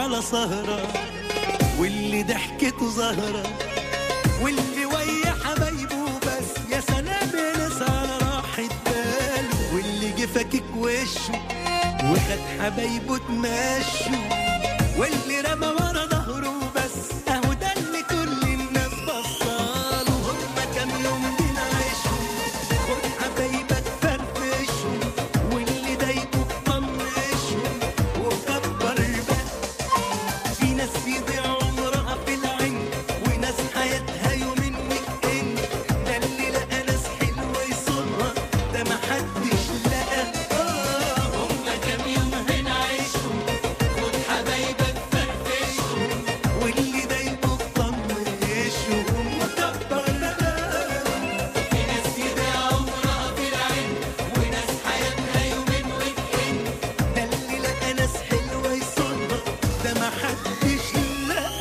على سهرة واللي ضحكته زهرة واللي ويا حبايبه بس يا سلام يا ناس على راحة باله واللي جه فاكك وشه وخد حبايبه تمشوا واللي رمى ورا ظهره بس اهو ده اللي كل الناس بصاله هما كام يوم بنعيشهم خد حبايبك فرفشهم واللي ضايقه طنشهم وكبر بقى في ناس بيضيع عمرها في العين وناس حياتها يومين ويكند ده اللي لقى ناس حلوة يصونها ده محدش لقى آه هما كام يوم هنعيشهم خد حبايبك فرفشهم واللي ضايقه طنشهم وكبر بقى في ناس بيضيع عمرها في العين وناس حياتها يومين ويكند ده اللي لقى ناس حلوة يصونها ده محدش لقى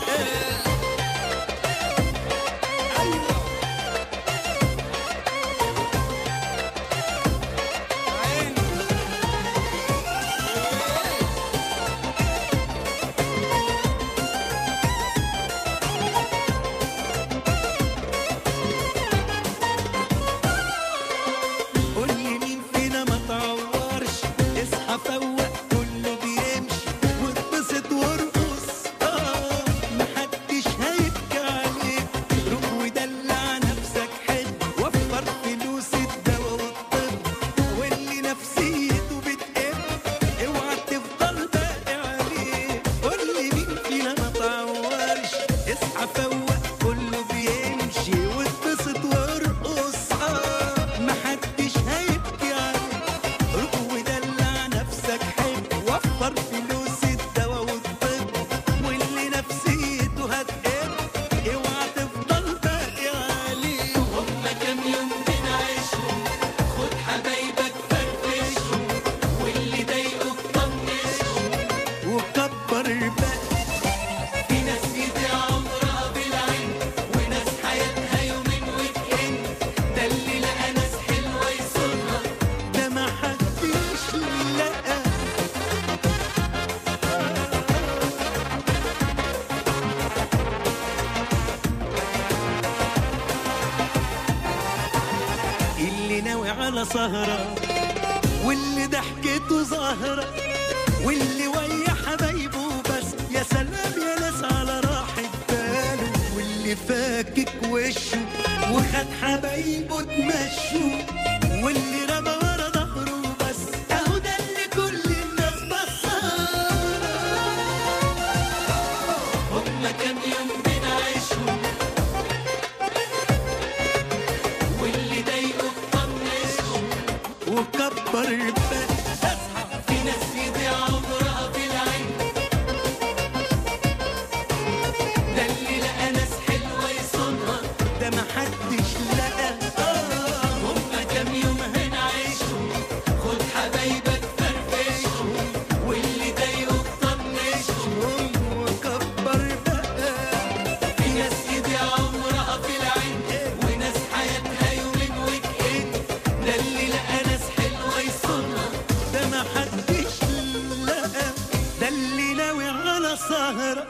أيوة عيني قول لي مين فينا ما تعورش اصحى فوق كله بيمشي واتبسط وارقص اه محدش هيبكي عليك روح ودلع نفسك حلو وفر فلوس الدوا والطب واللي نفسيته بتقل اوعى تفضل باقي عليه قول لي مين فينا ما تعورش اصحى فوق كله بيمشي واتبسط وارقص اه محدش هيبكي عليك روح ودلع نفسك حلو وفر فلوس الدوا والطب واللي نفسيته هتقل اوعى تفضل باقي عليه هما كام يوم بنعيشهم خد حبايبك فرفشهم واللي ضايقوك طنشهم وكبر بقى في ناس بيضيع عمرها بالعين وناس حياتها يومين ويكند ده اللي لقى ناس حلوة يصونها ده محدش لقى اللي ناوي على سهرة واللي ضحكته زهرة واللي ويا حبايبه بس يا سلام يا ناس على راحة باله واللي فاكك وشه وخد حبايبه تمشوا واللي رمى ورا ظهره بس اهو ده اللي كل الناس بصاله هما كام يوم بنعيشهم واللي ضايقه طنشهم وكبر بقى اصحى في ناس يضيع عمرها في العين ده اللي لقى ناس حلوة يصونها ده محدش لقى آه هما كام يوم هنعيشهم خد حبايبك فرفشهم واللي ضايقه طنشهم وكبر بقى في ناس يضيع عمرها في العين وناس حياتها يومين ويكند ده اللي لقى ناس حلوة يصونها ده محدش لقى ده اللي ناوي على سهرة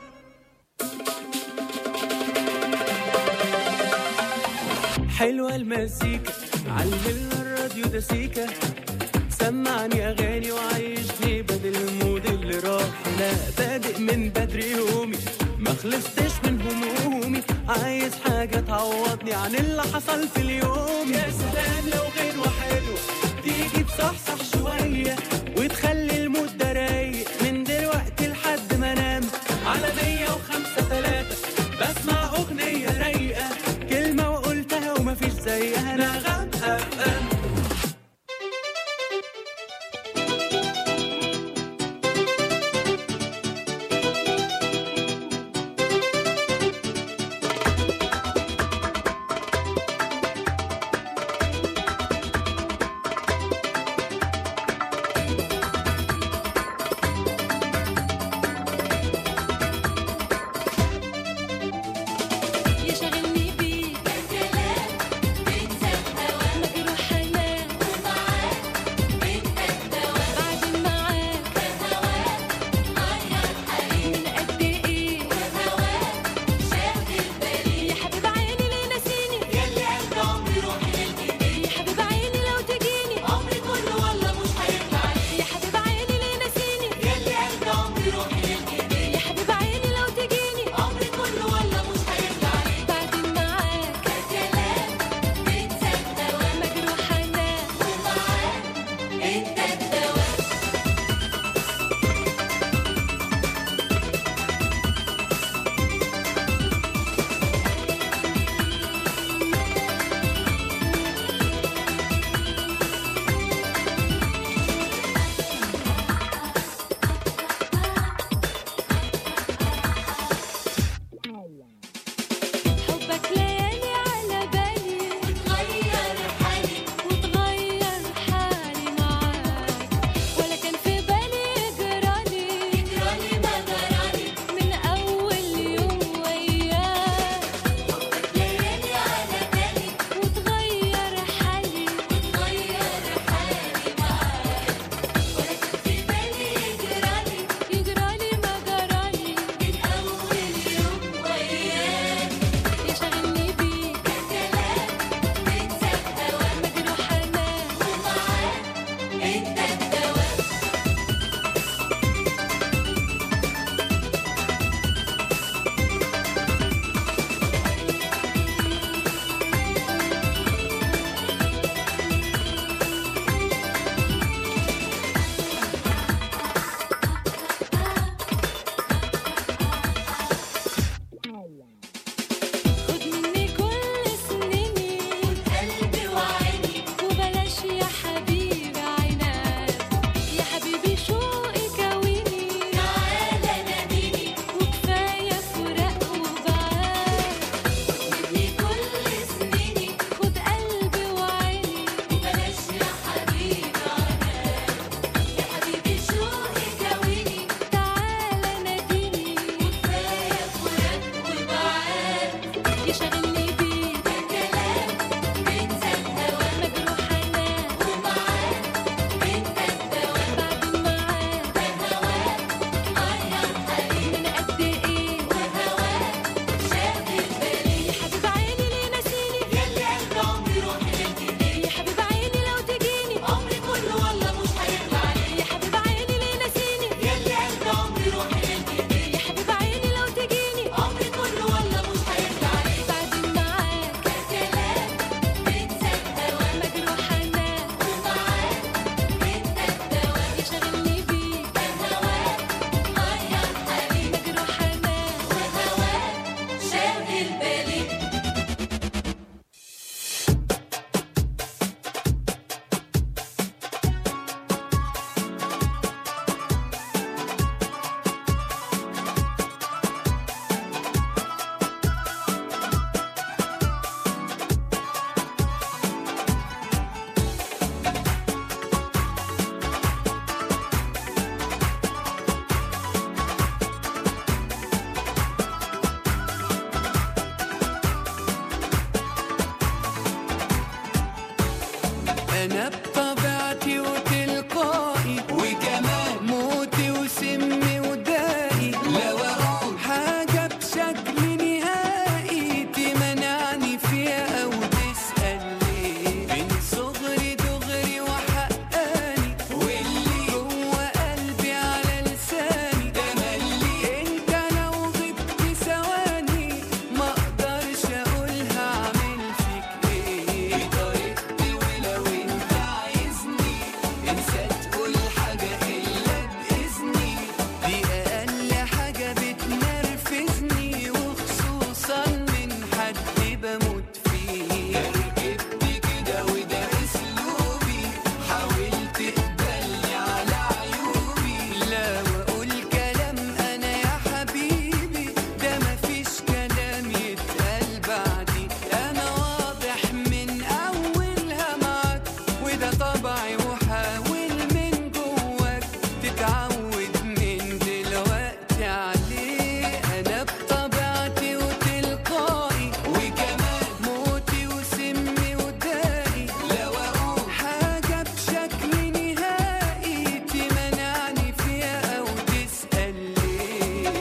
حلوة المزيكا علمنا الراديو ده سيكا سمعني أغاني وعيشني بدل المود اللي راح أنا بادئ من بدري يومي ما خلصتش من همومي عايز حاجة تعوضني عن اللي حصل في اليوم يا سلام لو غنوة حلوة تيجي تصحصح شوية وتخلي المود ده رايق من دلوقتي لحد ما انام على مية وخمسة تلاتة بسمع أغنية رايقة كلمة وقلتها ومفيش زيها نغم أف أم يشغلني بيك كلام بينسى الهوى مجروح انا ومعاه انت الدواء بعد معاه بهواك غير حالي من قد ايه وهواك شاغل بالي يا حبيب عيني ليه ناسيني ياللي قلب عمري روحي ليك يا حبيب عيني لو تجيني عمري كله والله مش هيرجع لي يا حبيب عيني ليه ناسيني ياللي قلب عمري روحي ليك يا حبيب عيني لو تجيني عمري كله والله مش هيرجع لي بعد معاك كلام بينسى الهوى مجروح انا ومعاك انت الدواء يشغلني بيك بهواك غير حالي مجروح انا وهواك شاغل بالي انا بطبيعتي وتلقائي وكمان موتي وسمي ودائي لو اقول حاجه بشكل نهائي تمنعني فيها او تسال ليه من صغري دغري وحقاني واللي جوه قلبي على لساني تملي انت لو غبت ثواني ما اقدرش اقولها اعمل فيك ايه بطريقتي ولو انت عايزني انسى تقول حاجه الا باذني دي اقل حاجه بتنرفزني وخصوصا من حد بموت فيه ركبت كده وده اسلوبي حاولت تقبلني على عيوبي لا واقول كلام انا يا حبيبي ده مفيش كلام يتقال بعدي انا واضح من اولها معاك وده طبعي وحاول من جواك تتعود من دلوقتي عليه انا بطبيعتي وتلقائي وكمان موتي وسمي ودائي لو اقول حاجه بشكل نهائي تمنعني فيها او تسال ليه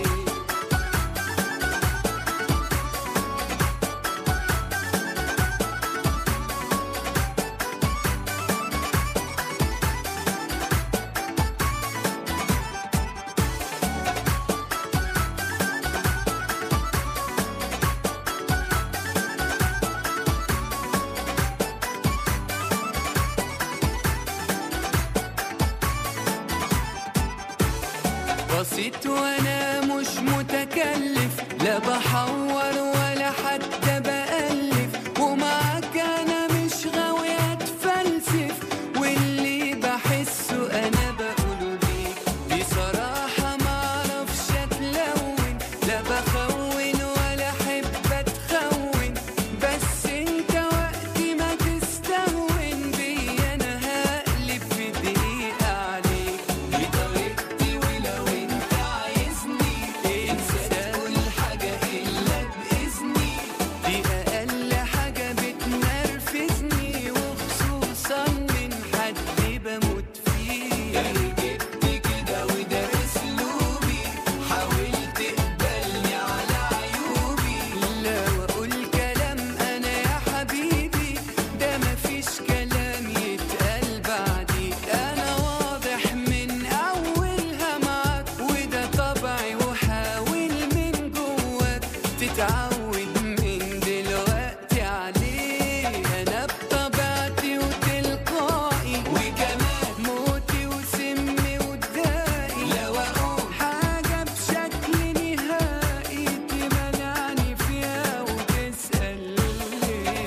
بسيط وانا مش متكلف لا بحور ولا حتى بألف ومعاك انا مش غاوي اتفلسف واللي بحسه انا بقوله ليك بصراحة معرفش اتلون لا بخون ولا احب اتخون بس انت وقت ما تستهون بيا انا هقلب في دقيقة عليك بطريقتي ولو انت عايزني انسى تقول حاجة الا باذني دي اقل حاجة بتنرفزني وخصوصا من حد بموت فيه ركبت كده وده اسلوبي حاولت تقبلني على عيوبي لا واقول كلام انا يا حبيبي ده مفيش كلام يتقال بعدي انا واضح من اولها معاك وده طبعي وحاول من جواك تتعود من دلوقتي عليه انا بطبيعتي وتلقائي وكمان موتي وسمي ودائي لو اقول حاجه بشكل نهائي تمنعني فيها وتسال ليه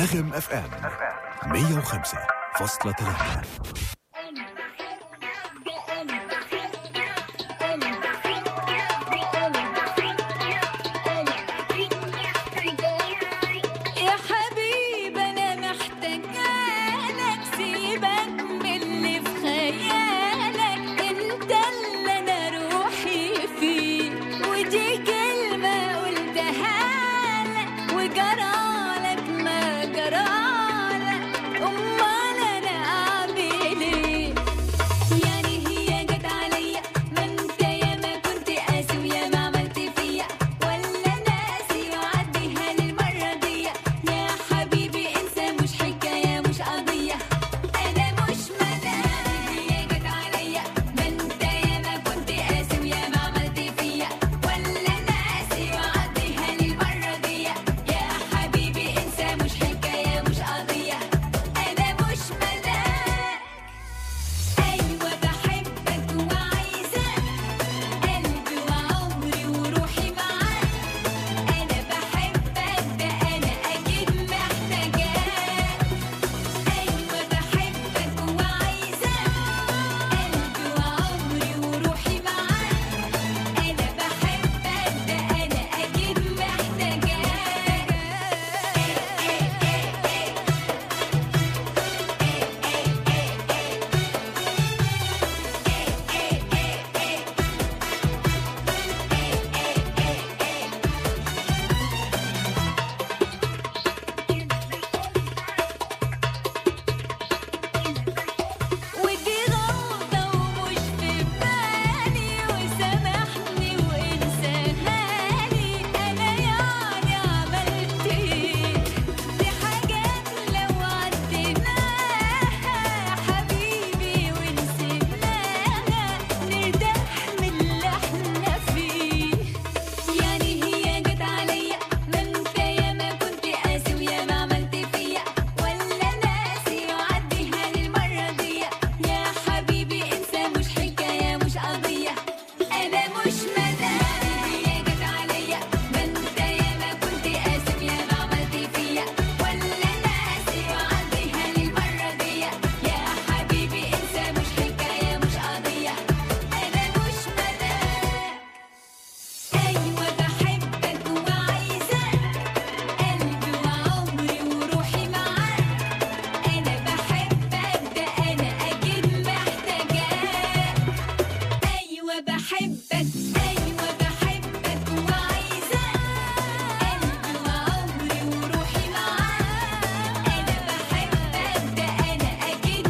نغم اف ام 105.3 يا حبيبي انا محتاجالك سيبك من اللي في خيالك انت اللي انا روحي فيه ودي كلمة قلتها لك وجرالك ما جرالك امال انا اعمل ايه يعني هي جت عليا ما انت يا ما كنت قاسي ويا ما عملت فيا ولا ناسي وعديها للمرة دي يا حبيبي انسى مش حكاية مش قضية انا مش مدام هي جت عليا ما انت يا ما كنت قاسي ويا ما عملت فيا ولا ناسي وعديها للمرة دي يا حبيبي انسى مش حكاية مش قضية انا مش مدام أيوة بحبك وعايزاك قلبي وعمري وروحي معاك أنا بحبك ده أنا أكيد محتاجاك أيوة بحبك وعايزاك قلبي وعمري وروحي معاك أنا بحبك ده أنا أكيد ودي غلطة ومش في بالي وسامحني وانساها لي أنا يعني عملت إيه دي حاجات لو عديناها حبيبي ونسيناها نرتاح من اللي احنا فيه يعني هي جت عليا ما انت يا ما كنت قاسي ويا ما عملت فيا ولا ناسي وعديها للمرة دي يا حبيبي انسى مش حكاية مش قضية انا مش مدام هي جت عليا ما انت يا ما كنت قاسي ويا ما عملت فيا ولا ناسي وعديها للمرة دي يا حبيبي انسى مش حكاية مش قضية انا مش مدام أيوة بحبك وعايزاك قلبي وعمري وروحي معاك أنا بحبك ده أنا أكيد محتاجاك أيوة بحبك أيوة بحبك وعايزاك قلبي وعمري وروحي معاك أنا بحبك ده أنا أكيد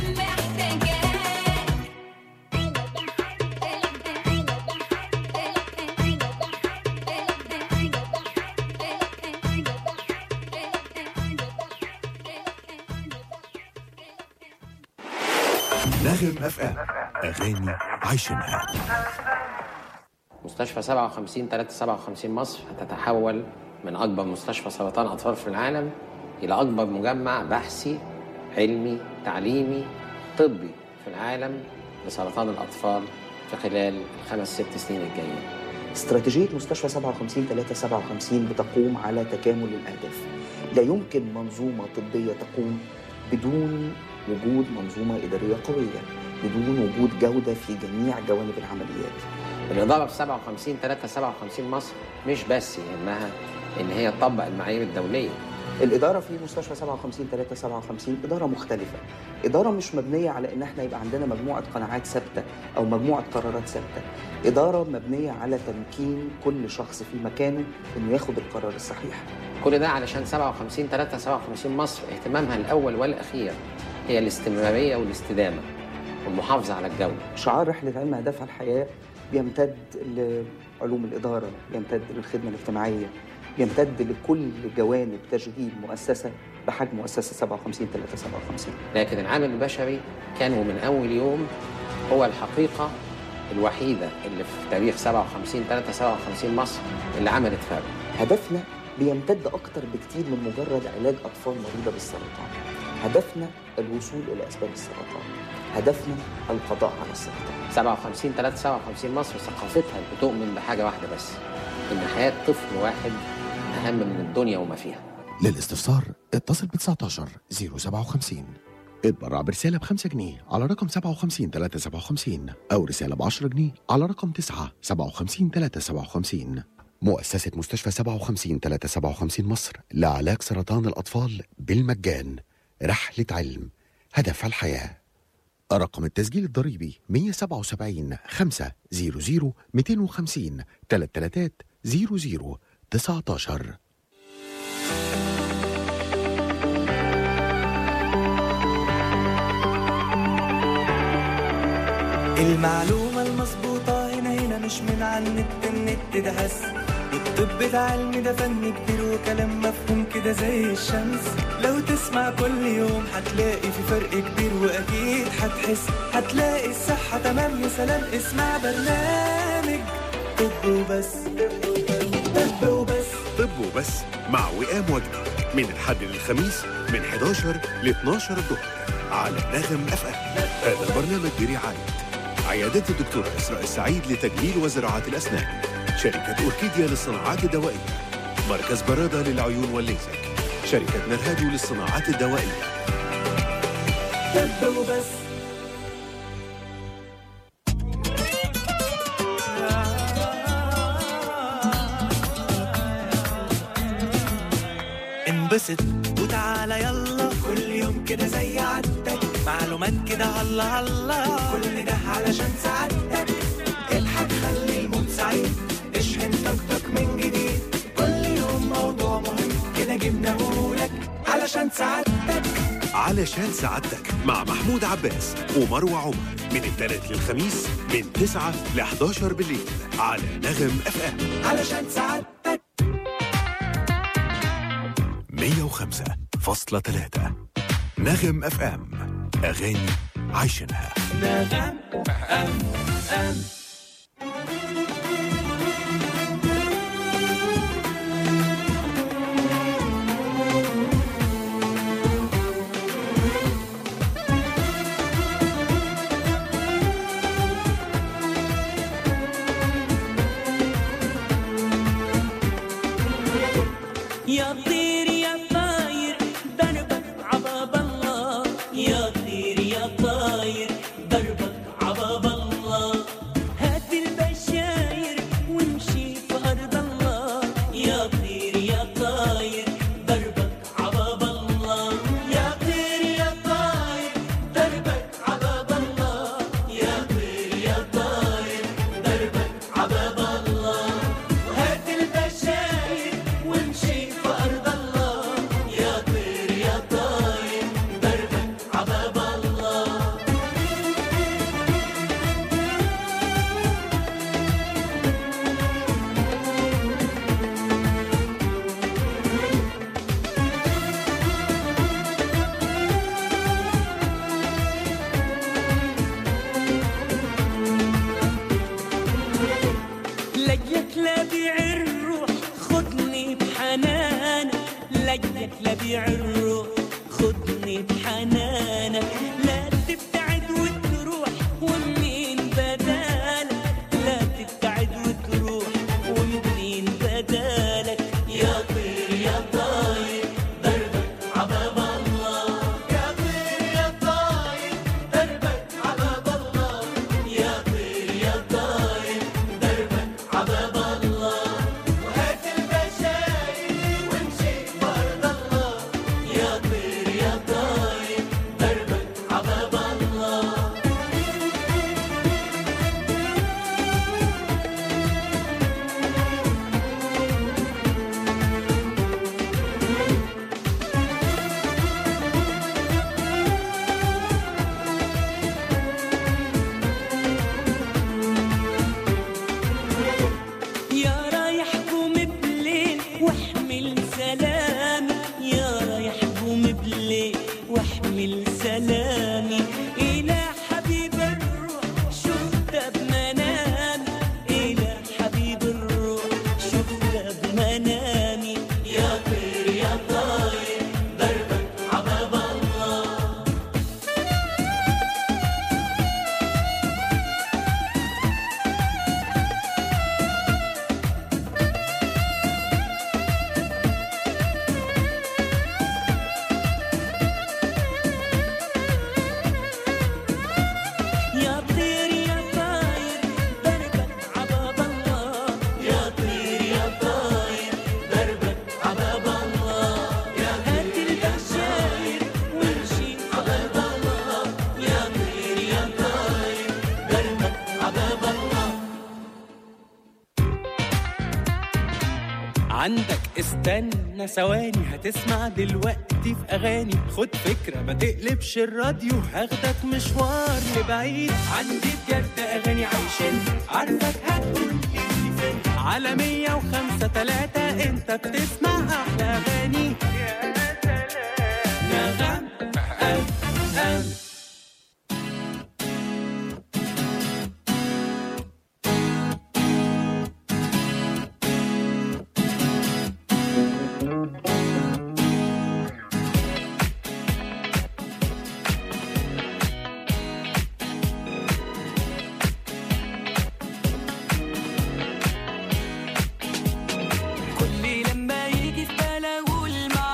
نغم اف ام اغاني عايشينها مستشفى 57 357 مصر هتتحول من أكبر مستشفى سرطان أطفال في العالم إلى أكبر مجمع بحثي علمي تعليمي طبي في العالم لسرطان الأطفال في خلال الخمس ست سنين الجايين استراتيجية مستشفى 57 357 بتقوم على تكامل الأهداف لا يمكن منظومة طبية تقوم بدون وجود منظومة إدارية قوية بدون وجود جودة في جميع جوانب العمليات الإدارة في 57 357 مصر مش بس يهمها إن هي تطبق المعايير الدولية الإدارة في مستشفى 57 357 إدارة مختلفة إدارة مش مبنية على إن إحنا يبقى عندنا مجموعة قناعات ثابتة أو مجموعة قرارات ثابتة إدارة مبنية على تمكين كل شخص في مكانه إنه ياخد القرار الصحيح كل ده علشان 57 357 مصر اهتمامها الأول والأخير هي الاستمرارية والاستدامة والمحافظة على الجودة شعار رحلة علم أهدافها الحياة بيمتد لعلوم الإدارة بيمتد للخدمة الاجتماعية بيمتد لكل جوانب تشغيل مؤسسة بحجم مؤسسة 57 357 لكن العامل البشري كان ومن أول يوم هو الحقيقة الوحيدة اللي في تاريخ 57 357 مصر اللي عملت فرق هدفنا بيمتد أكتر بكتير من مجرد علاج أطفال مريضة بالسرطان هدفنا الوصول إلى أسباب السرطان هدفنا القضاء على السرطان 57 357 مصر ثقافتها بتؤمن بحاجة واحدة بس إن حياة طفل واحد أهم من الدنيا وما فيها للاستفسار اتصل ب 19 057 اتبرع برسالة ب 5 جنيه على رقم 57 357 أو رسالة ب 10 جنيه على رقم 9 57 357 مؤسسة مستشفى 57 357 مصر لعلاج سرطان الأطفال بالمجان رحلة علم هدف الحياة رقم التسجيل الضريبي 177 500 250 33 00 19 المعلومة المظبوطة هنا هنا مش من على النت النت ده هس الطب ده علم ده فن كبير وكلام مفهوم كده زي الشمس لو تسمع كل يوم هتلاقي في فرق كبير واكيد هتحس هتلاقي الصحة تمام يا سلام اسمع برنامج طب وبس طب وبس طب وبس مع وئام وجدي من الحد للخميس من 11 ل 12 الظهر على نغم اف ام هذا البرنامج برعاية عيادات الدكتور إسراء السعيد لتجميل وزراعة الأسنان شركة أوركيديا للصناعات الدوائية مركز برادة للعيون والليزك شركة نرهاديو للصناعات الدوائية طب وبس انبسط وتعالى يلا كل يوم كده زي عادتك معلومات كده الله الله كل ده علشان سعادتك اضحك خلي المود سعيد اشحن طاقتك من جديد كل يوم موضوع مهم كده جبناهولك علشان سعادتك علشان سعادتك مع محمود عباس ومروة عمر من الثلاث للخميس من 9 ل 11 بالليل على نغم اف ام علشان سعادتك 105.3 نغم اف ام اغاني عايشينها نغم أم أم يا طير يا طاير دربك عباب الله يا طير يا طاير دربك عباب الله هات البشاير وامشي في أرض الله يا طير يا طاير دربك عباب الله يا طير يا طاير دربك عباب الله يا طير يا طاير دربك عباب الله هات البشاير وامشي في أرض الله يا طير يا طاير دربك عباب الله لجك لبيع الروح خدني بحنانك لجك لبيع الروح خدني بحنانك لا تبتعد وتروح ومنين بدالك لا تبتعد وتروح ومنين بدالك يا طير يا طاير دربك عباب الله يا طير يا طاير دربك عباب الله يا طير يا طاير دربك عباب الله وهات البشاير وامشي في أرض الله عندك استنى ثواني هتسمع دلوقتي في اغاني خد فكره ما تقلبش الراديو هاخدك مشوار لبعيد عندي بجد اغاني عايشين عارفك هتقول لي فين على مية وخمسة تلاتة انت بتسمع احلى اغاني يا سلام نغم أم أم كل لما يجي في بالي اقول مع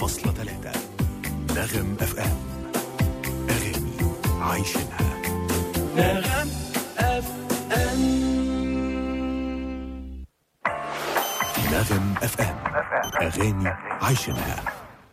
فاصلة ثلاثة نغم اف ام اغاني عايشينها نغم اف ام نغم اف ام اغاني عايشينها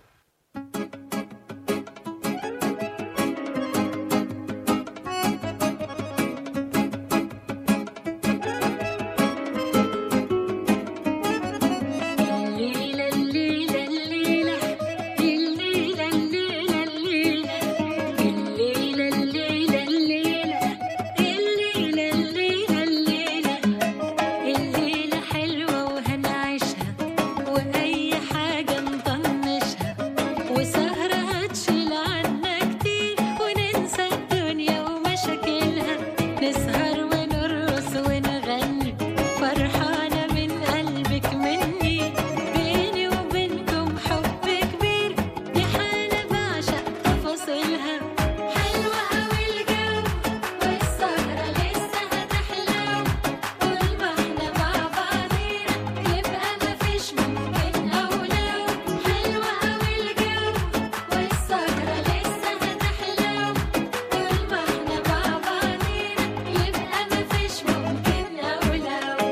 الليلة الليلة الليلة الليلة الليلة الليلة الليلة الليلة الليلة الليلة الليلة الليلة حلوة وهنعيشها وأي حاجة نطنشها وسهرة هتشيل عنا كتير وننسى الدنيا ومشاكلها نسهر ونرقص ونغني فرحانة من قلبك مني بيني وبينكم حب كبير دي حالة بعشق تفاصيلها حلوة أوي الجو والسهرة لسه هتحلو طول ما احنا مع بعضينا يبقى مفيش ممكن أو لو حلوة أوي الجو والسهرة لسه هتحلو طول ما احنا مع بعضينا يبقى مفيش ممكن أو لو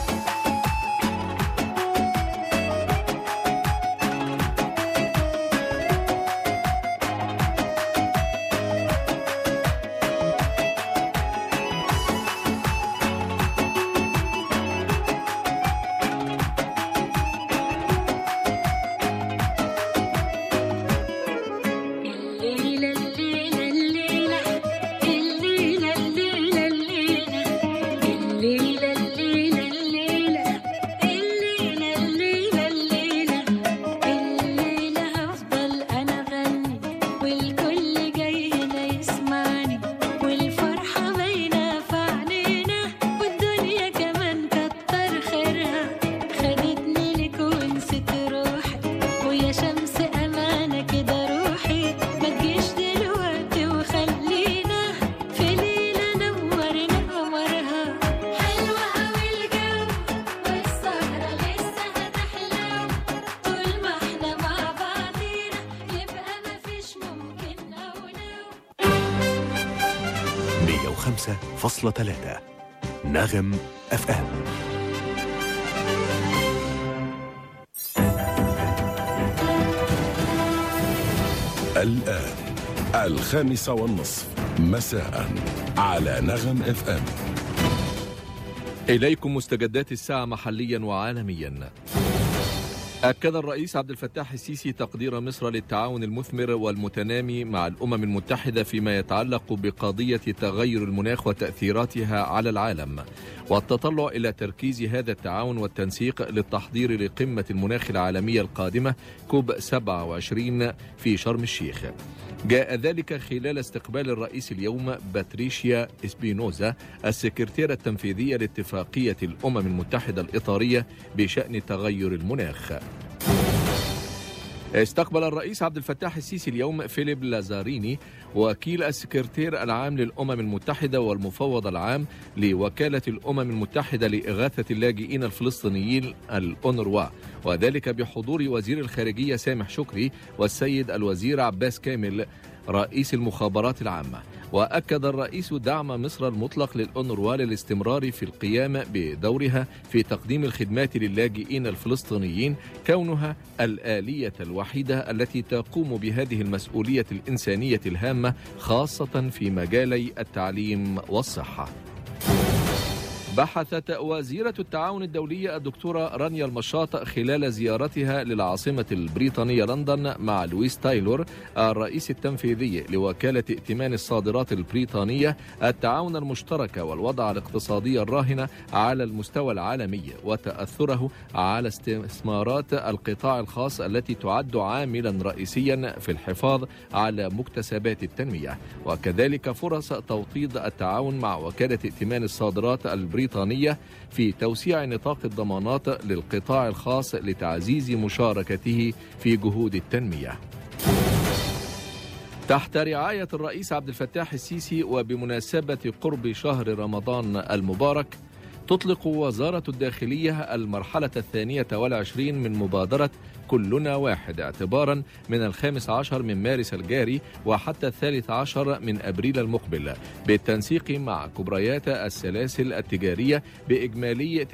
الليلة الليلة الليلة الليلة الليلة الليلة الليلة الليلة الليلة الليلة الليلة الليلة الليلة هفضل أنا أغني والكل جاي هنا يسمعني والفرحة باينة في عينينا والدنيا كمان كتر خيرها خدتني لك ونسيت روحي ويا شمس أمانة كده روحي ما تجيش دلوقتي وخلينا في ليلة نورنا قمرها حلوة أوي الجو والسهرة لسه هتحلو طول ما احنا مع بعضينا يبقى مفيش ممكن أو لو 105.3 نغم اف ام الآن الخامسة والنصف مساء على نغم اف ام إليكم مستجدات الساعة محليا وعالميا أكد الرئيس عبد الفتاح السيسي تقدير مصر للتعاون المثمر والمتنامي مع الأمم المتحدة فيما يتعلق بقضية تغير المناخ وتأثيراتها على العالم والتطلع إلى تركيز هذا التعاون والتنسيق للتحضير لقمة المناخ العالمية القادمة كوب 27 في شرم الشيخ جاء ذلك خلال استقبال الرئيس اليوم باتريشيا اسبينوزا السكرتيرة التنفيذية لاتفاقية الأمم المتحدة الإطارية بشأن تغير المناخ استقبل الرئيس عبد الفتاح السيسي اليوم فيليب لازاريني وكيل السكرتير العام للأمم المتحدة والمفوض العام لوكالة الأمم المتحدة لإغاثة اللاجئين الفلسطينيين الأونروا وذلك بحضور وزير الخارجية سامح شكري والسيد الوزير عباس كامل رئيس المخابرات العامة وأكد الرئيس دعم مصر المطلق للأونروا للاستمرار في القيام بدورها في تقديم الخدمات للاجئين الفلسطينيين كونها الآلية الوحيدة التي تقوم بهذه المسؤولية الإنسانية الهامة خاصة في مجالي التعليم والصحة بحثت وزيرة التعاون الدولي الدكتورة رانيا المشاط خلال زيارتها للعاصمة البريطانية لندن مع لويس تايلور الرئيس التنفيذي لوكالة ائتمان الصادرات البريطانية التعاون المشترك والوضع الاقتصادي الراهن على المستوى العالمي وتأثره على استثمارات القطاع الخاص التي تعد عاملا رئيسيا في الحفاظ على مكتسبات التنمية وكذلك فرص توطيد التعاون مع وكالة ائتمان الصادرات البريطانية في توسيع نطاق الضمانات للقطاع الخاص لتعزيز مشاركته في جهود التنميه تحت رعاية الرئيس عبد الفتاح السيسي وبمناسبة قرب شهر رمضان المبارك تطلق وزارة الداخلية المرحلة الثانية والعشرين من مبادرة كلنا واحد اعتبارا من الخامس عشر من مارس الجاري وحتى الثالث عشر من أبريل المقبل بالتنسيق مع كبريات السلاسل التجارية بإجمالي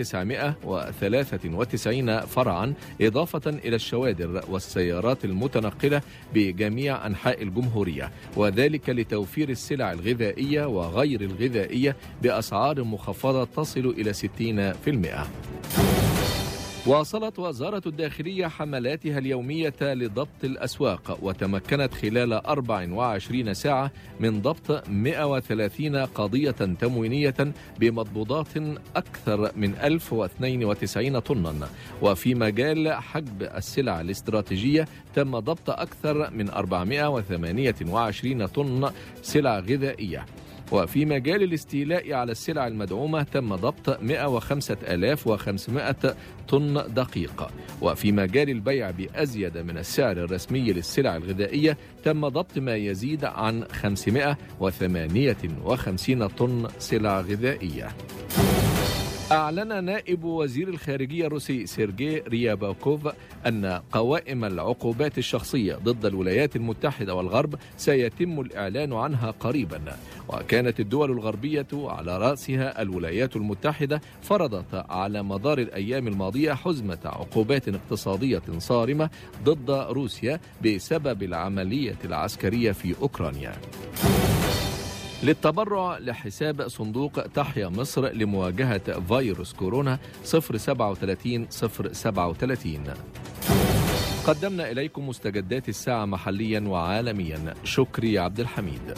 993 فرعا إضافة إلى الشوادر والسيارات المتنقلة بجميع أنحاء الجمهورية وذلك لتوفير السلع الغذائية وغير الغذائية بأسعار مخفضة تصل إلى 60%. واصلت وزارة الداخلية حملاتها اليومية لضبط الأسواق وتمكنت خلال 24 ساعة من ضبط 130 قضية تموينية بمضبوطات أكثر من 1092 طنا وفي مجال حجب السلع الاستراتيجية تم ضبط أكثر من 428 طن سلع غذائية وفي مجال الاستيلاء على السلع المدعومة تم ضبط 105500 طن دقيق وفي مجال البيع بأزيد من السعر الرسمي للسلع الغذائية تم ضبط ما يزيد عن 558 طن سلع غذائية أعلن نائب وزير الخارجية الروسي سيرجي رياباكوف أن قوائم العقوبات الشخصية ضد الولايات المتحدة والغرب سيتم الإعلان عنها قريبا وكانت الدول الغربية على رأسها الولايات المتحدة فرضت على مدار الأيام الماضية حزمة عقوبات اقتصادية صارمة ضد روسيا بسبب العملية العسكرية في أوكرانيا للتبرع لحساب صندوق تحيا مصر لمواجهة فيروس كورونا 037 037 قدمنا إليكم مستجدات الساعة محليا وعالميا شكري عبد الحميد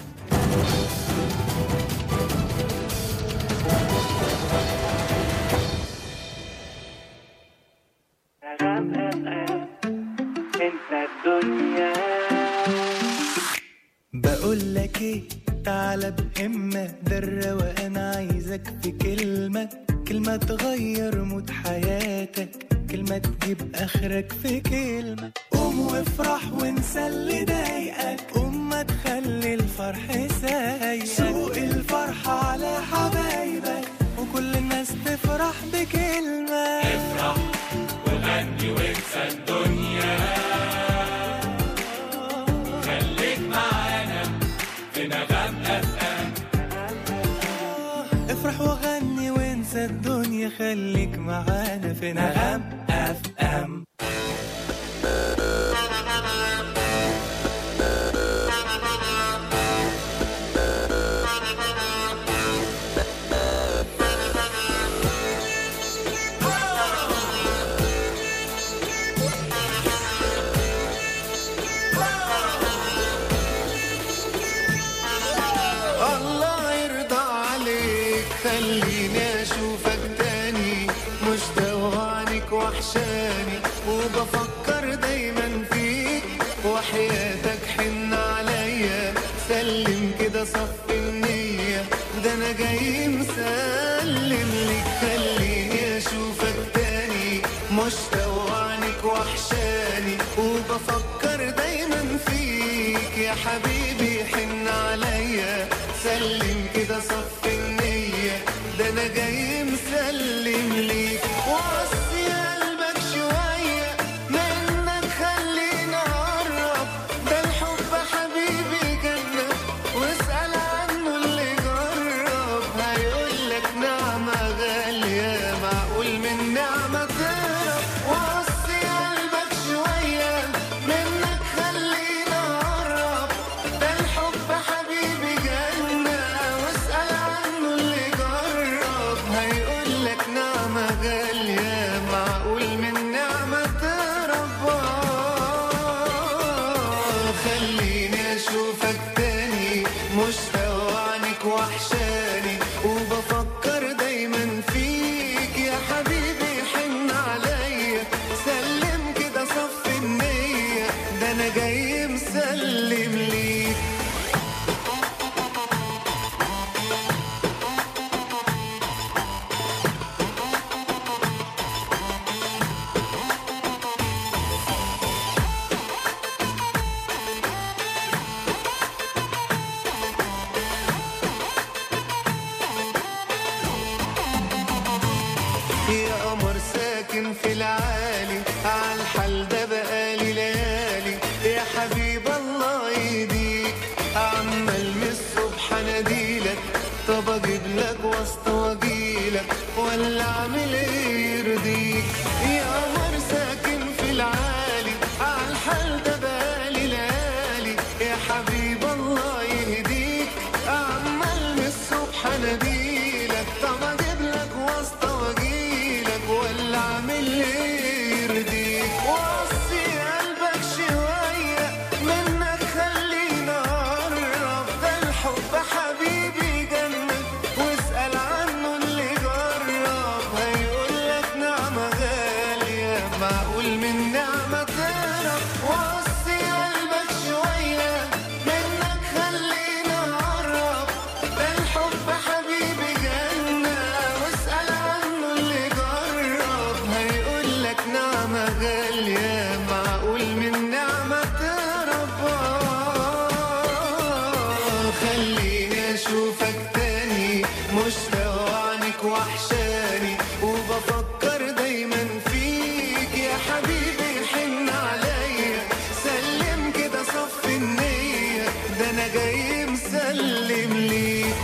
انت الدنيا بقول لك ايه تعالى بهمة ده الروقان عايزك في كلمة كلمة تغير مود حياتك كلمة تجيب اخرك في كلمة قوم وافرح وانسى اللي ضايقك قوم ما تخلي الفرح سايق سوق الفرحة على حبايبك وكل الناس تفرح بكلمة افرح وغني وانسى الدنيا خليك معانا في نغم اف ام افرح وغني وانسى الدنيا خليك معانا في نغم اف ام الله يرضى عليك خليني اشوفك تاني مشتاق عنك وحشاني وبفكر دايما فيك وحياتك حن عليا سلم كده صف النية ده انا جاي مسلم لك خليني اشوفك تاني مشتاق عنك وحشاني وبفكر دايما فيك يا حبيبي حن عليا سلم كده صف النية ده انا جاي مسلم ليك وصي قلبك شوية منك خلينا اقرب ده الحب حبيبي جنة واسأل عنه اللي جرب هيقولك نعمة غالية معقول من نعمة تهرب وصي قلبك شوية منك خلينا اقرب ده الحب حبيبي جنة واسأل عنه اللي جرب هيقولك نعمة غالية معقول من نعمة تهرب آه، خليني اشوفك تاني مشتاق عنك وحشاني وبفكر دايما فيك يا حبيبي حن عليا سلم كده صف النية ده انا جاي مسلم ليك ساكن في العالي عالحال ده بقالي ليالي يا حبيب الله يهديك عمال من الصبح اناديلك طب اجيب لك واسطة واجيلك ولا اعمل ايه يرضيك يا قمر ساكن في العالي عالحال ده بقالي ليالي يا حبيب الله يهديك عمال من الصبح اناديلك طب اجيب لك واسطة واجيلك ولا اعمل ايه يرضيك وصي قلبك شوية منك خلينا اقرب ده الحب حبيبي جنة واسأل عنه اللي جرب هيقولك نعمة غالية معقول من نعمة تهرب وصي قلبك شوية منك خلينا اقرب ده الحب حبيبي جنة واسأل عنه اللي جرب هيقولك نعمة غالية معقول من نعمة تهرب آه، خليني اشوفك تاني مشتاق عنك وحشاني وبفكر دايما فيك يا حبيبي حن عليا سلم كده صف النية ده انا جاي مسلم ليك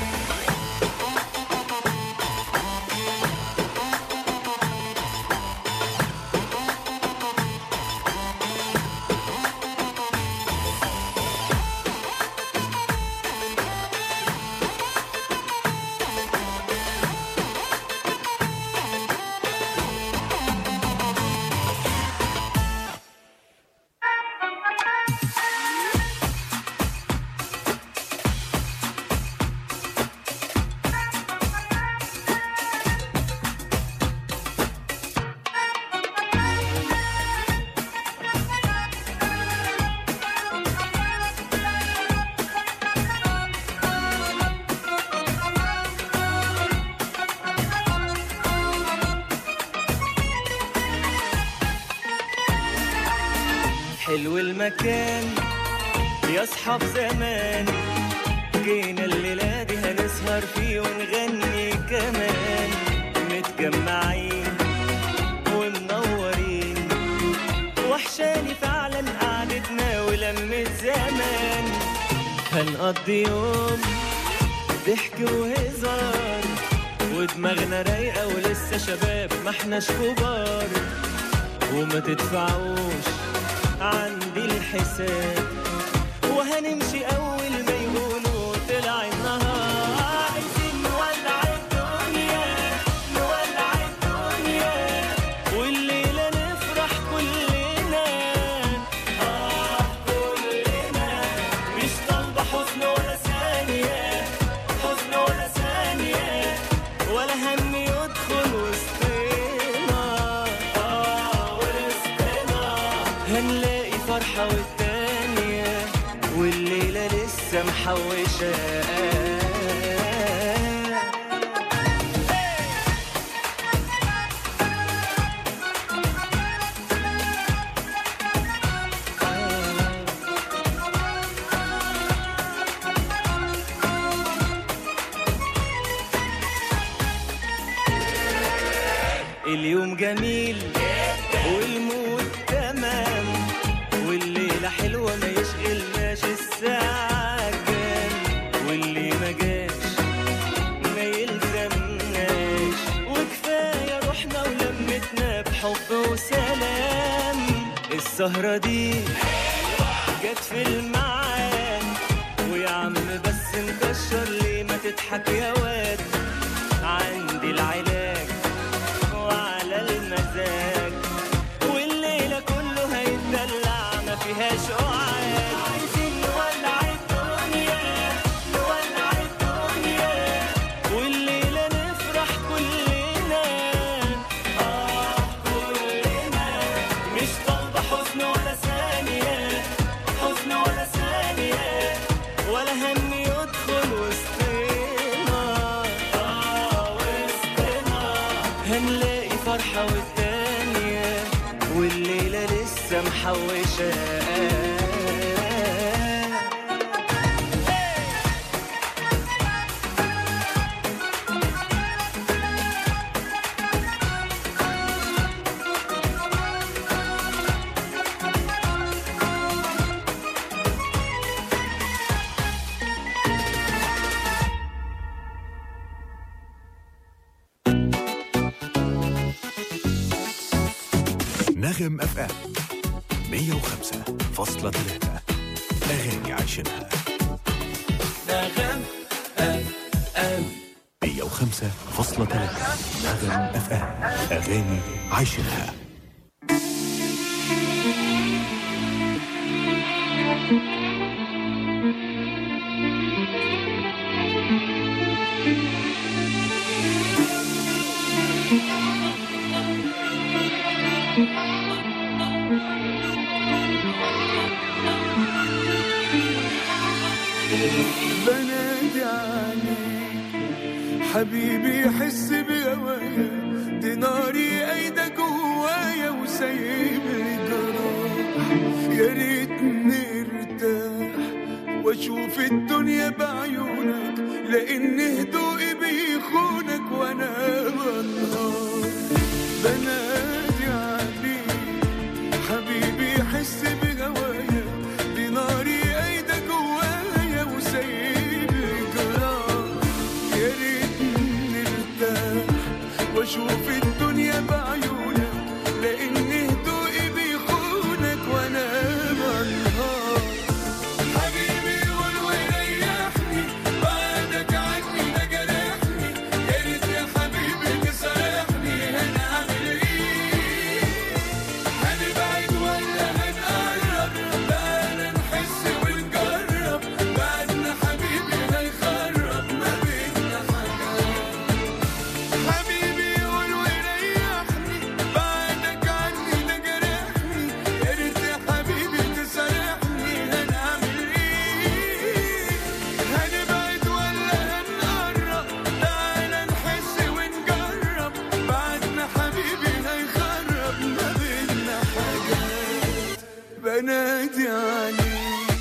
حلو المكان يا اصحاب زمان جينا الليلة دي هنسهر فيه ونغني كمان متجمعين ومنورين وحشاني فعلا قعدتنا ولمة زمان هنقضي يوم ضحك وهزار ودماغنا رايقة ولسه شباب ما احناش كبار وما تدفعوش عندي الحساب وهنمشي اول ما يقولوا طلع النهار عايزين نولع الدنيا نولع الدنيا والليله نفرح كلنا اه كلنا مش طالبه حزن ولا ثانيه حزن ولا ثانيه ولا هم يدخل وسطنا اه وسطنا هنلاقي فرحة والتانية والليلة لسه محوشة اليوم جميل والمود تمام والليلة حلوة ما يشغلناش الساعة كام واللي ما جاش ما يلزمناش وكفاية روحنا ولمتنا بحب وسلام السهرة دي جت في الميعاد ويا عم بس مكشر ليه ما تضحك يا واد عندي العلاج وعلى المزاج والليلة كله هيتدلع ما فيهاش قعاد عايزين نولع الدنيا نولع الدنيا والليلة نفرح كلنا آه كلنا مش طالبة حزن ولا ثانية حزن ولا ثانية ولا هم يدخل وسطنا نغم اف ام 105.3 اغاني عايشينها نغم اف ام 105.3 نغم اف ام اغاني عايشينها بنادي عليك حبيبي يحس بهوايا دي ناري ايدك جوايا وسايب لي جراح يا ريت نرتاح واشوف الدنيا بعيونك لان هدوئي بيخونك وانا بنهار بنادي عليك حبيبي يحس بهوايا دي ناري ايدك جوايا وسايب لي جراح يا ريت نرتاح واشوف الدنيا بعيونك لان هدوئي بيخونك وانا بنهار حبيبي قول وريحني بعدك عني ده جرحني يا ريت يا حبيبي تسامحني انا اعمل ايه هنبعد ولا هنقرب بقى نحس ونجرب بعدنا حبيبي هيخرب ما بينا حاجات حبيبي قول وريحني بعدك عني ده جرحني يا ريت يا حبيبي تسامحني هنعمل ايه هنبعد ولا هنقرب تعالى نحس ونجرب بعدنا حبيبي هيخرب ما بينا حاجات بنادي عليك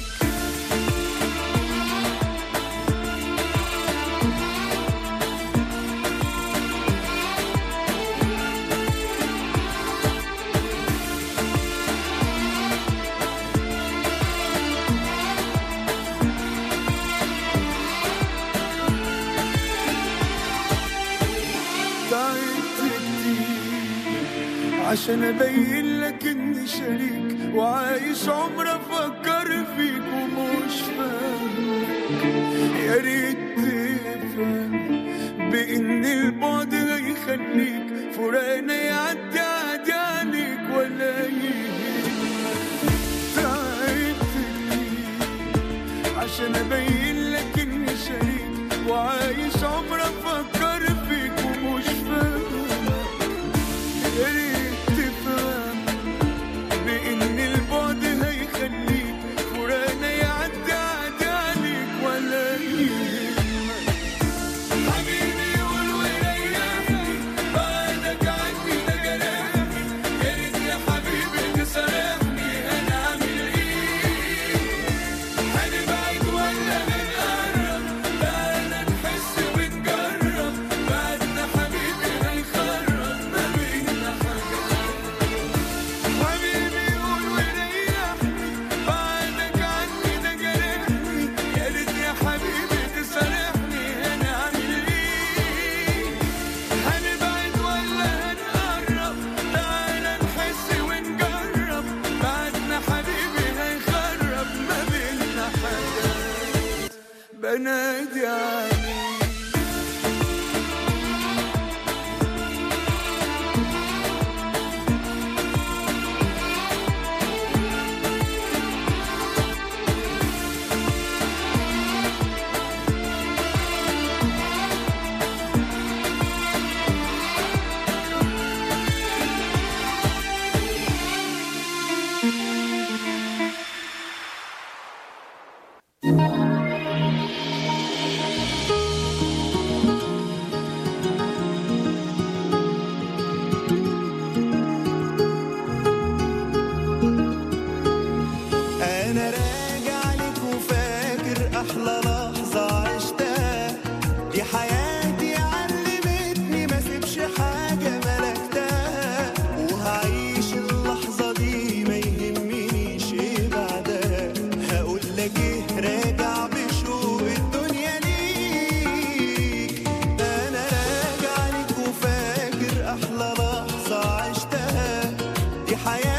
تعبت كتير عشان ابين لك اني شريك وعايش عمر افكر فيك ومش فاهمك يا ريت تفهم بان البعد هيخليك فراقنا يعدي عادي عليك ولا يهمك تعبت كتير عشان ابين لك اني شريك وعايش عمر افكر فيك ومش فاهمك يا ريت تفهم بان البعد هيخليك فراقنا يعدي عادي عليك ولا يهمك حبيبي قول وريحني بعدك عني ده جرحني يا ريت يا حبيبي تسامحني انا اعمل ايه هنبعد ولا هنقرب تعالى نحس ونجرب بعدنا حبيبي هيخرب ما بينا حاجات حبيبي قول وريحني بعدك عني ده جرحني يا ريت يا حبيبي تسامحني انا اعمل ايه هنبعد ولا هنقرب تعالى نحس ونجرب بعدنا حبيبي هيخرب ما بينا حاجات بنادي عليك انا راجع لك وفاكر احلى لحظه عشتها دي حياتي علمتني ما سيبش حاجه ملكتها وهعيش اللحظه دي ما يهمنيش ايه بعدها هقول لك ايه راجع بشوق الدنيا ليك انا راجع لك وفاكر احلى لحظه عشتها دي حياتي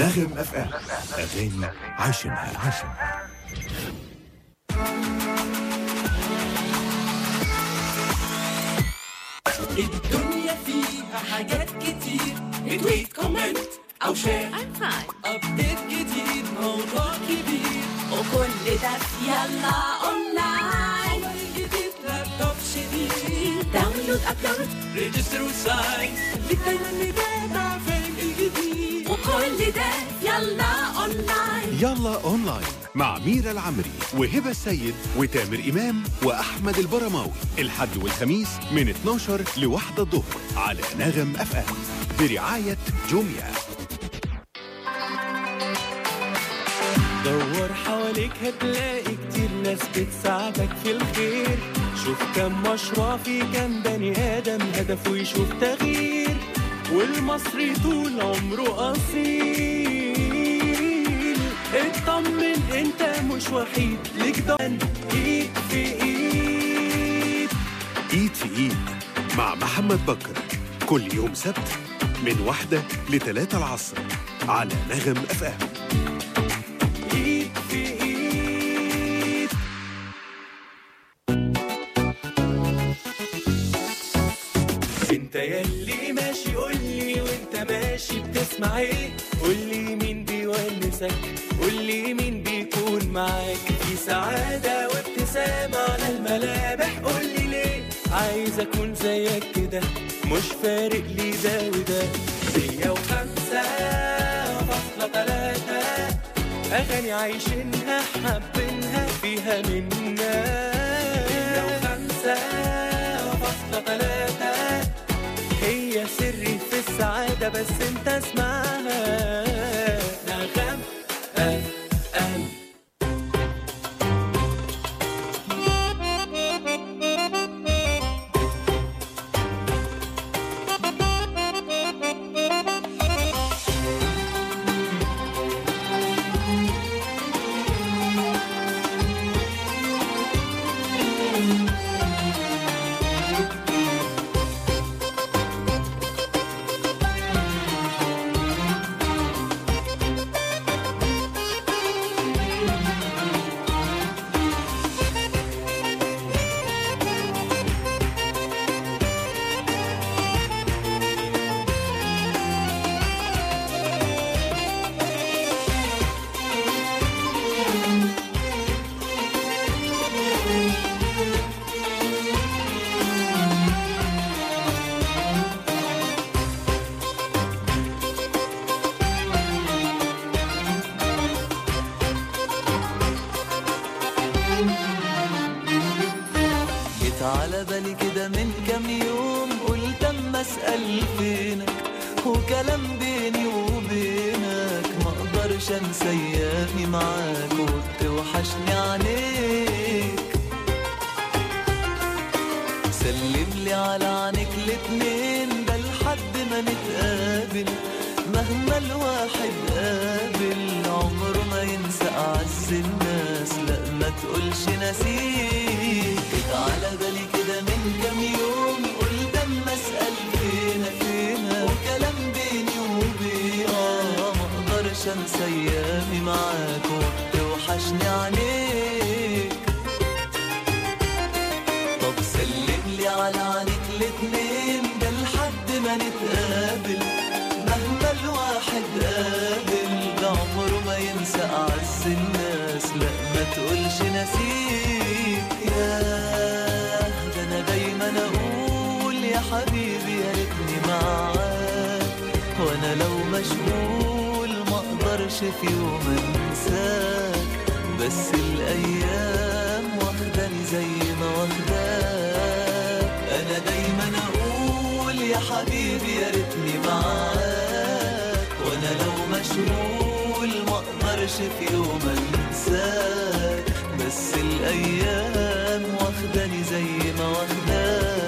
نغم اف ام اغاني عايشينها الدنيا فيها حاجات كتير تويت كومنت او شير ابديت جديد موضوع كبير وكل ده في يلا اونلاين خبر جديد لابتوب شديد داونلود ابلود ريجستر وساين خليك دايما متابع فاهم الجديد وكل ده يلا اونلاين يلا اونلاين مع ميرا العمري وهبة السيد وتامر إمام وأحمد البرماوي الحد والخميس من 12 لواحدة الظهر على نغم أف أم برعاية جوميا دور حواليك هتلاقي كتير ناس بتساعدك في الخير شوف كم مشروع في كم بني آدم هدفه يشوف تغيير والمصري طول عمره أصيل اطمن انت مش وحيد ليك ضمان ايد في ايد إيد في إيد مع محمد بكر كل يوم سبت من واحدة لثلاثة العصر على نغم أف أم ايد في ايد انت ياللي ماشي قولي وانت ماشي بتسمع ايه قولي مين بيونسك قولي مين بيكون معاك في سعادة وابتسامة على الملامح قولي ليه عايز اكون زيك كده مش فارق لي ده وده مية وخمسة فاصلة تلاتة أغاني عايشينها حابينها فيها منا مية وخمسة فاصلة تلاتة هي سري في السعادة بس انت اسمعها نغم أف أم جيت على بالي كده من كام يوم قلت اما اسال فينك وكلام بيني وبينك ما اقدرش انسى ايامي معاك وبتوحشني عليك سلم لي على عينيك الاتنين ده لحد ما نتقابل مهما الواحد قابل عمره ما ينسى اعز الناس لا ما تقولش نسيك جيت على بالي كده من كام يوم قلت اما اسال فينا فينا وكلام بيني وبينك آه ما اقدرش انسى ايامي معاك وبتوحشني عليك طب سلم لي على عينيك الاتنين ده لحد ما نتقابل مهما الواحد قابل ده عمره ما ينسى أعز الناس لا ما تقولش نسيك ياه ده أنا دايما أقول يا حبيبي يا ريتني معاك وأنا لو مشغول ما أقدرش في يوم أنساك بس الأيام واخداني زي ما واخداك أنا دايما أقول يا حبيبي يا ريتني معاك وأنا لو مشغول ما أقدرش في يوم أنساك بس الأيام واخداني زي ما واخداك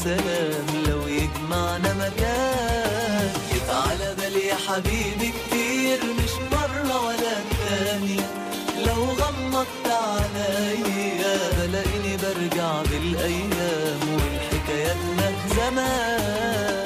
سلام لو يجمعنا مكان جيت على بالي يا حبيبي كتير مش مرة ولا تاني لو غمضت عليا بلاقيني برجع بالأيام والحكاياتنا زمان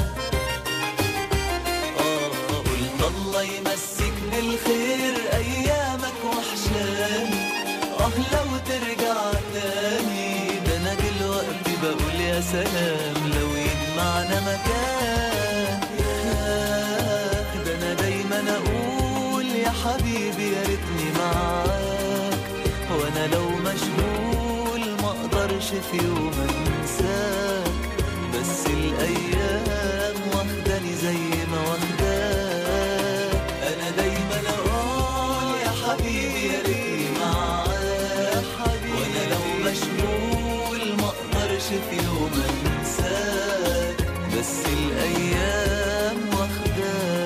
آه قلت الله يمسك بالخير أيامك وحشاني آه لو ترجع تاني ده أنا دلوقتي بقول يا سلام لو يجمعنا مكان ياه ده أنا دايما أقول يا حبيبي يا ريتني معاك وأنا لو مشغول ما أقدرش في يوم أنساك بس الأيام واخداني زي ما واخداك أنا دايما أقول يا حبيبي يا ريتني معاك وأنا لو مشغول ما أقدرش في يوم أنساك بس الأيام واخداك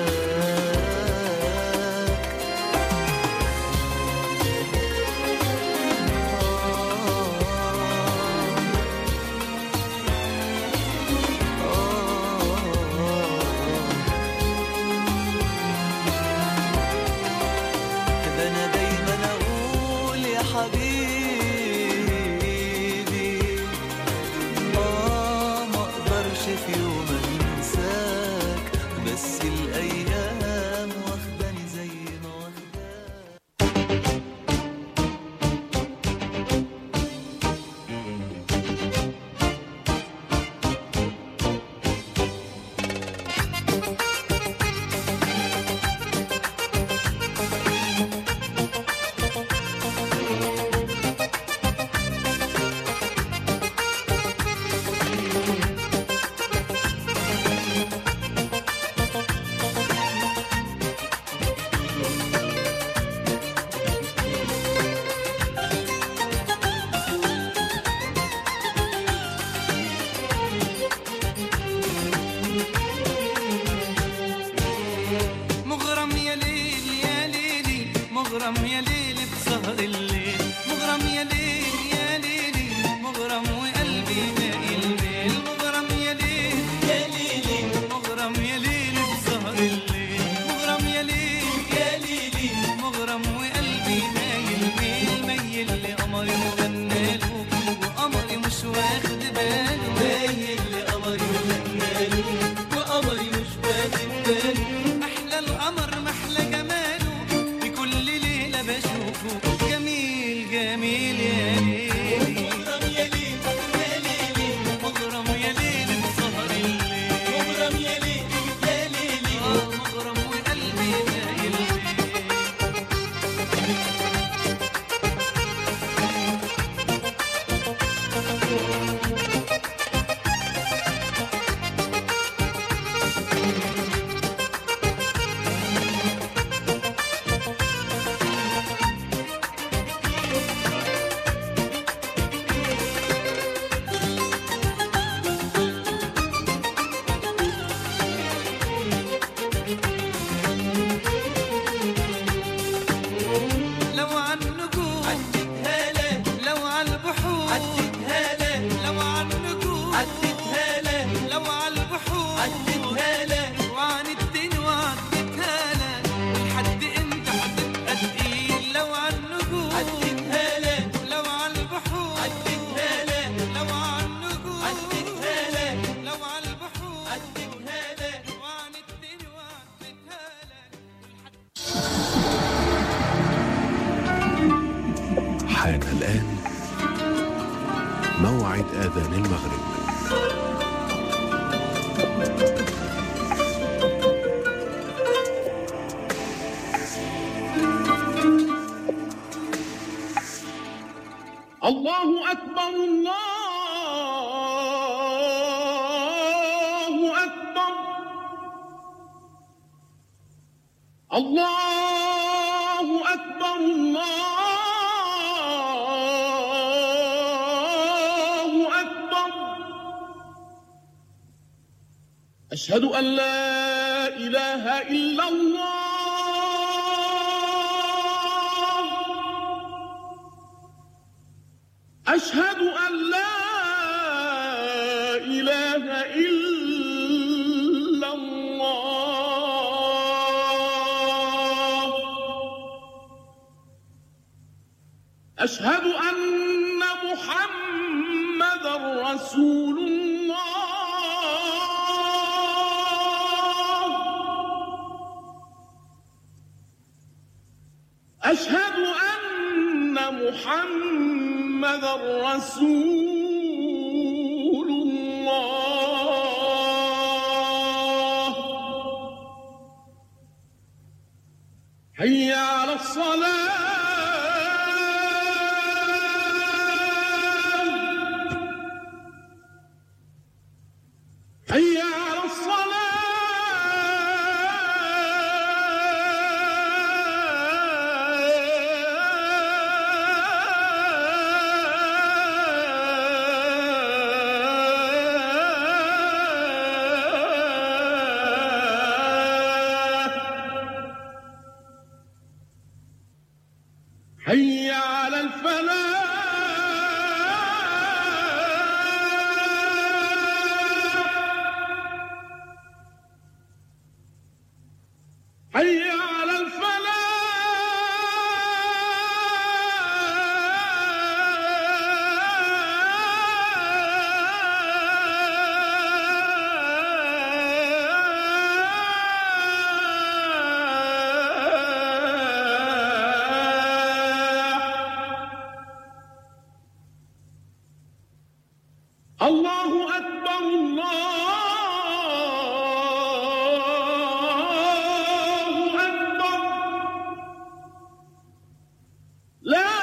ده انا دايما اقول يا حبيبي اه ما اقدرش في يوم انساك بس الايام واخداني زي ما واخداك مغرم يا ليل يا ليلي مغرم يا ليل بسهر الليل مغرم يا ليل يا ليلي مغرم وقلبي باقي الميل مغرم يا ليل يا ليلي مغرم يا ليل بسهر الليل مغرم يا ليل يا ليلي مغرم وقلبي مايل ميل ميل لقمري وغناله وقمري مش واخد باله مايل لقمري وغناله وقمري مش واخد باله احلى القمر محلى جماله بكل ليله بشوفه جميل جميل يا ليلي مغرم يا ليل يا ليلي مغرم يا ليل بسهر الليل مغرم يا ليل يا ليلي اه مغرم وقلبي مايل لو عن نجوم عدتها لك لو على البحور عدتها لك لو عن نجوم عدتها لك لو على البحور عدتها لك وعن الدين وعدتها لك لحد امتى هتبقى تقيل لو عن نجوم عدتها لك لو على البحور عدتها لك لو عن نجوم عدتها لك لو على البحور عدتها لك وعن الدين وعدتها حان الآن موعد آذان المغرب الله أكبر الله أكبر الله أكبر الله أكبر أشهد أن لا إله إلا الله أشهد أن لا إله أشهد أن محمد رسول الله أشهد أن محمد رسول الله حي على الصلاة حي على الصلاة حي على الفلاح حي على الفلاح الله أكبر الله أكبر لا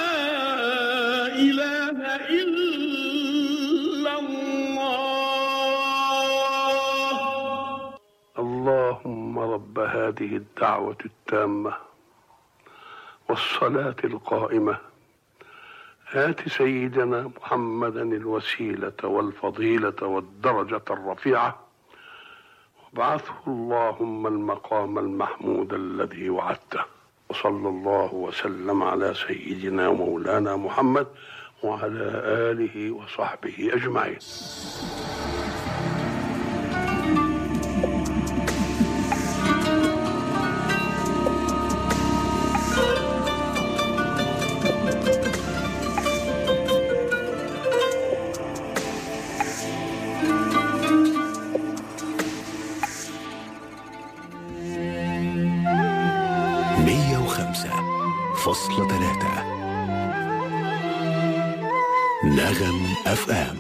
إله إلا الله اللهم رب هذه الدعوة التامة والصلاة القائمة آت سيدنا محمدا الوسيلة والفضيلة والدرجة الرفيعة وابعثه اللهم المقام المحمود الذي وعدته وصلى الله وسلم على سيدنا مولانا محمد وعلى آله وصحبه أجمعين مية وخمسة فاصلة ثلاثة نغم أف أم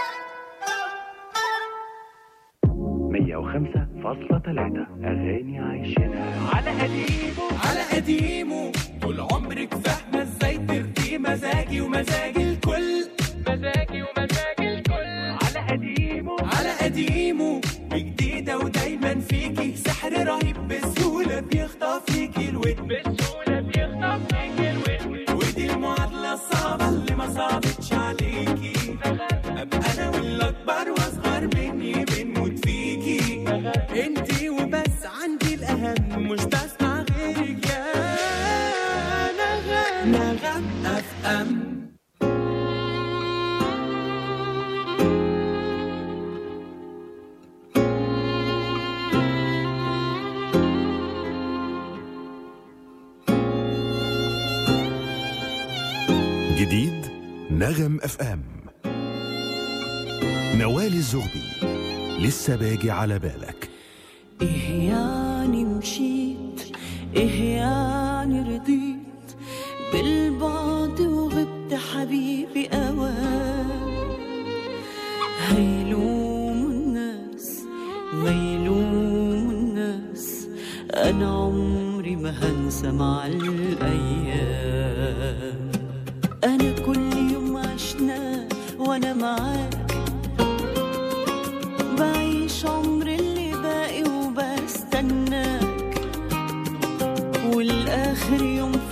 105.3 أغاني عايشينها على قديمه على قديمه طول عمرك فاهمة ازاي ترضي مزاجي ومزاج الكل مزاجي ومزاج الكل على قديمه على قديمه بجديدة ودايما فيكي سحر رهيب بسهولة بيخطف فيكي الود بسهولة بيخطف فيكي الود ودي المعادلة الصعبة اللي ما صعبتش عليكي ابقى انا والاكبر واصغر مني بنموت فيكي انتي وبس عندي الاهم مش بسمع غيرك يا نغم نغم اف ام جديد نغم أف أم نوال الزغبي لسه باجي على بالك إيه يعني مشيت إيه يعني رضيت بالبعد وغبت حبيبي أوان هيلوم الناس ما يلوم الناس أنا عمري ما هنسى مع الأيام أنا كل يوم عشناه وأنا معاك بعيش عمر اللي باقي وبستناك والآخر يوم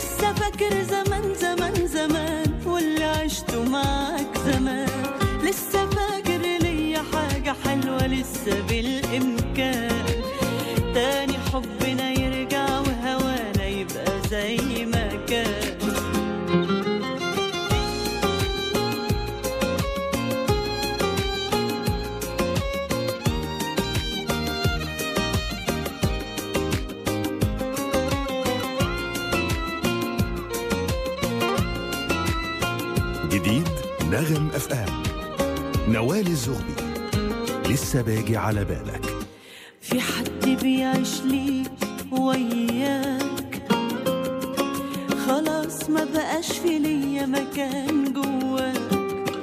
لسه فاكر زمان زمان زمان واللي عشته معاك زمان لسه فاكر ليا حاجة حلوة لسه بالإمكان تاني حبنا يرجع وهوانا يبقى زي ما كان جديد نغم اف ام نوال الزغبي لسه باجي على بالك في حد بيعيش ليك وياك خلاص ما بقاش في ليا مكان جواك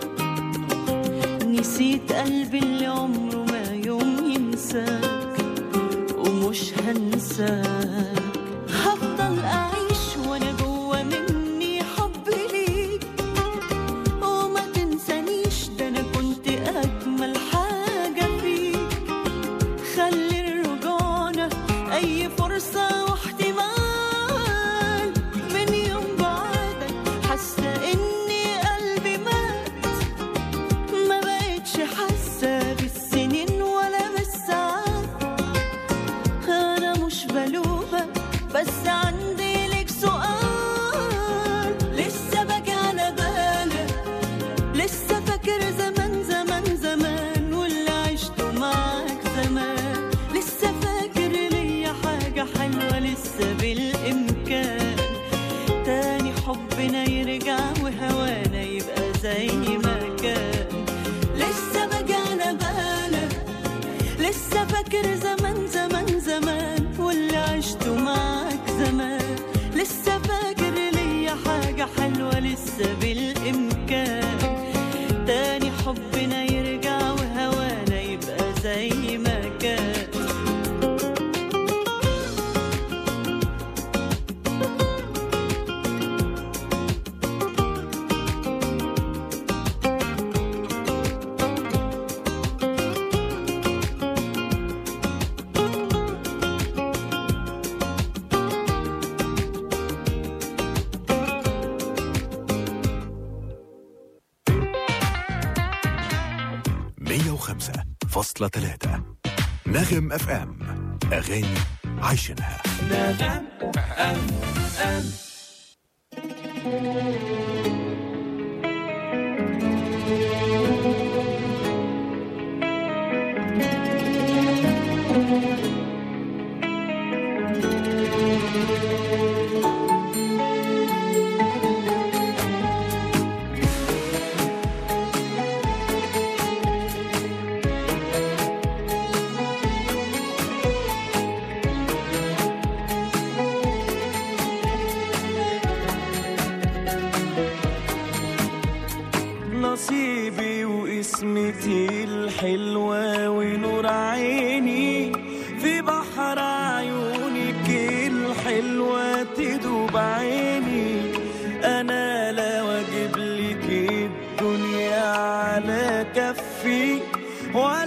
نسيت قلبي اللي عمره ما يوم ينساك ومش هنساك هفضل أعيش وأنا جوا مني حب ليك وما تنسانيش ده أنا كنت أجمل حاجة فيك خلي الرجوعنا أي فرصة واحتمال من يوم بعدك حاسة إني قلبي مات ما بقتش حاسة بالسنين ولا بالساعات أنا مش بلومك بس عندي لك سؤال لسه باجي على بالك لسه فاكر زمان زمان زمان واللي عشته معاك زمان لسه فاكر ليا حاجة حلوة لسه بالإمكان تاني حبنا يرجع وهوانا يبقى زي ما كان لسه باجي على بالك لسه فاكر زمان زمان زمان واللي عشته معاك زمان لسه فاكر ليا حاجة حلوة لسه بالإمكان تاني حبنا يرجع وهوانا يبقى زي ما كان مية وخمسة فاصلة تلاتة نغم اف ام اغاني عايشينها نغم أم أم نصيبي واسمتي الحلوة ونور عيني في بحر عيونك الحلوة تدوب عيني أنا لا واجب لك الدنيا على كفي ولا